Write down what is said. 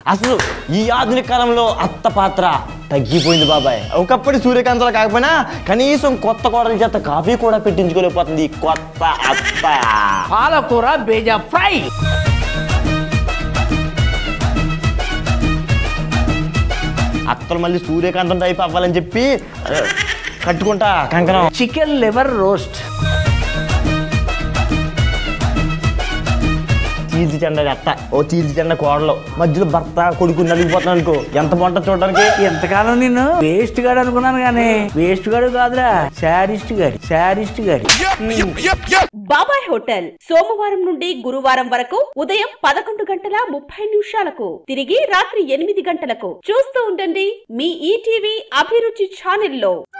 అసలు ఈ ఆధునిక కాలంలో అత్త పాత్ర తగ్గిపోయింది బాబాయ్ ఒకప్పటి సూర్యకాంతలు కాకపోయినా కనీసం కొత్త కోడల చేత కాఫీ కూడా పెట్టించుకోలేకపోతుంది ఈ కొత్త అత్త పాలకూర బేజా ఫ్రై అత్తలు మళ్ళీ సూర్యకాంతం టైప్ అవ్వాలని చెప్పి ఆ, కట్టుకుంటా కంకణం చికెన్ లివర్ రోస్ట్ చీల్చి చెండ అత్త ఓ చీల్చి చెండ కోడలు మధ్యలో భర్త కొడుకు నలిగిపోతున్నాను అనుకో ఎంత బాగుంటుంది చూడడానికి ఎంతకాలం నిన్ను వేస్ట్ గాడు అనుకున్నాను కానీ వేస్ట్ గాడు కాదురా శాడిస్ట్ గాడి శాడిస్ట్ గాడి బాబాయ్ హోటల్ సోమవారం నుండి గురువారం వరకు ఉదయం పదకొండు గంటల ముప్పై నిమిషాలకు తిరిగి రాత్రి ఎనిమిది గంటలకు చూస్తూ ఉండండి మీ ఈటీవీ అభిరుచి ఛానల్లో